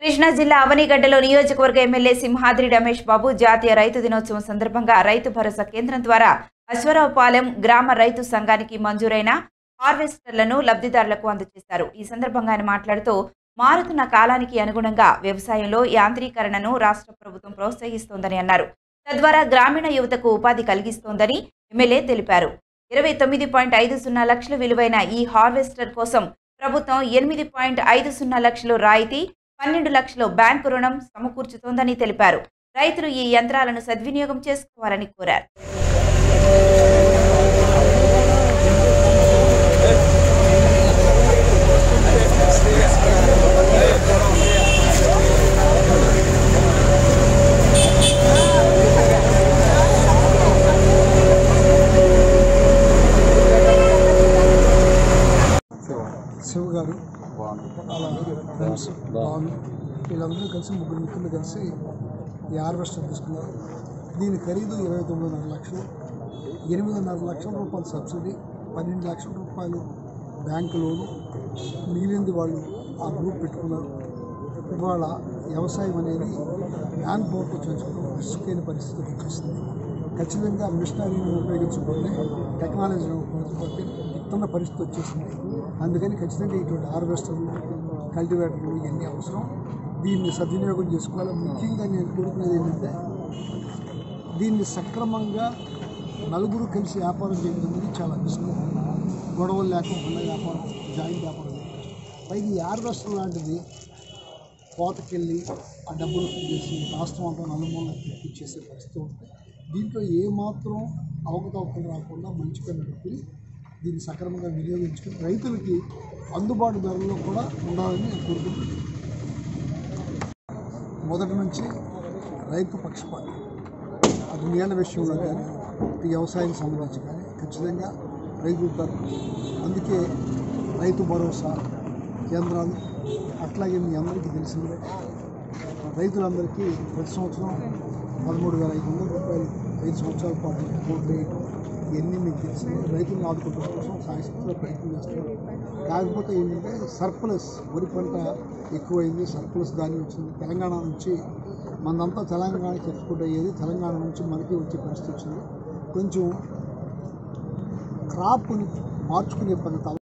కృష్ణా జిల్లా అవనిగడ్డలో నియోజకవర్గ ఎమ్మెల్యే సింహాద్రి రమేష్ బాబు జాతీయ రైతు దినోత్సవం సందర్భంగా రైతు భరోసా కేంద్రం ద్వారా అశ్వరావుపాలెం గ్రామ రైతు సంఘానికి మంజూరైన హార్వెస్టర్లను లబ్ధిదారులకు అందజేశారు ఈ సందర్భంగా ఆయన మాట్లాడుతూ మారుతున్న కాలానికి అనుగుణంగా వ్యవసాయంలో యాంత్రీకరణను రాష్ట్ర ప్రభుత్వం ప్రోత్సహిస్తోందని అన్నారు తద్వారా గ్రామీణ యువతకు ఉపాధి కలిగిస్తోందని ఎమ్మెల్యే తెలిపారు ఇరవై తొమ్మిది పాయింట్ ఐదు సున్నా లక్షల విలువైన ఈ హార్వెస్టర్ కోసం ప్రభుత్వం ఎనిమిది పాయింట్ ఐదు సున్నా లక్షలు రాయితీ పన్నెండు లక్షలు బ్యాంకు రుణం సమకూర్చుతోందని తెలిపారు రైతులు ఈ యంత్రాలను సద్వినియోగం చేసుకోవాలని కోరారు శివ గారు వాళ్ళ ఫ్రెండ్స్ బాను వీళ్ళందరూ కలిసి ముగ్గురు మిత్రులు కలిసి ఈ హార్వెస్టర్ తీసుకున్నారు దీని ఖరీదు ఇరవై తొమ్మిదిన్నర లక్షలు ఎనిమిదిన్నర లక్షల రూపాయల సబ్సిడీ పన్నెండు లక్షల రూపాయలు బ్యాంకు లోను మిగిలింది వాళ్ళు ఆ గ్రూప్ పెట్టుకున్నారు ఇవాళ వ్యవసాయం అనేది మ్యాన్ పవర్తో చేసుకోవడం రిస్క్ అయిన పరిస్థితికి వచ్చేసింది ఖచ్చితంగా మిషనరీని ఉపయోగించకపోతే టెక్నాలజీని ఉపయోగించకపోతే ఇస్తున్న పరిస్థితి వచ్చేసింది అందుకని ఖచ్చితంగా ఇటువంటి హార్వెస్టర్లు కల్టివేటర్లు ఇవన్నీ అవసరం దీన్ని సద్వినియోగం చేసుకోవాలి ముఖ్యంగా నేను కోరుకునేది ఏంటంటే దీన్ని సక్రమంగా నలుగురు కలిసి వ్యాపారం చేయడం అనేది చాలా రిస్క్ గొడవలు లేకుండా వ్యాపారం జాయింట్ వ్యాపారం చేయడం పైగా ఈ హార్వెస్టర్ లాంటిది కోతకెళ్ళి ఆ డబ్బులు చేసి రాష్ట్రం అంతా నలుమూలన తెప్పించేసే పరిస్థితి ఉంటుంది దీంట్లో ఏమాత్రం అవకతవకలు రాకుండా మంచి పని డబ్బులు దీన్ని సక్రమంగా వినియోగించుకుని రైతులకి అందుబాటు ధరల్లో కూడా ఉండాలని నేను కోరుకుంటున్నాను మొదటి నుంచి రైతు పక్షపాతి అది నీళ్ళ విషయంలో కానీ ఇటు వ్యవసాయం సంబంధించి కానీ ఖచ్చితంగా రైతు తరపు అందుకే రైతు భరోసా కేంద్రాలు అట్లాగే మీ అందరికీ తెలిసిందే రైతులందరికీ ప్రతి సంవత్సరం పదమూడు వేల ఐదు వందల రూపాయలు ఐదు సంవత్సరాల పాటు కోట్ వేయటం ఇవన్నీ మీకు తెలిసిందే రైతులను ఆదుకోవడం కోసం సాయశక్తిలో ప్రయత్నం చేస్తున్నారు కాకపోతే ఏంటంటే సర్ప్లస్ వరి పంట ఎక్కువైంది సర్ప్లస్ ధాన్యం వచ్చింది తెలంగాణ నుంచి మనంతా తెలంగాణకి ఎక్స్పోర్ట్ అయ్యేది తెలంగాణ నుంచి మనకి వచ్చే పరిస్థితి వచ్చింది కొంచెం క్రాప్ని మార్చుకునే పద్ధతి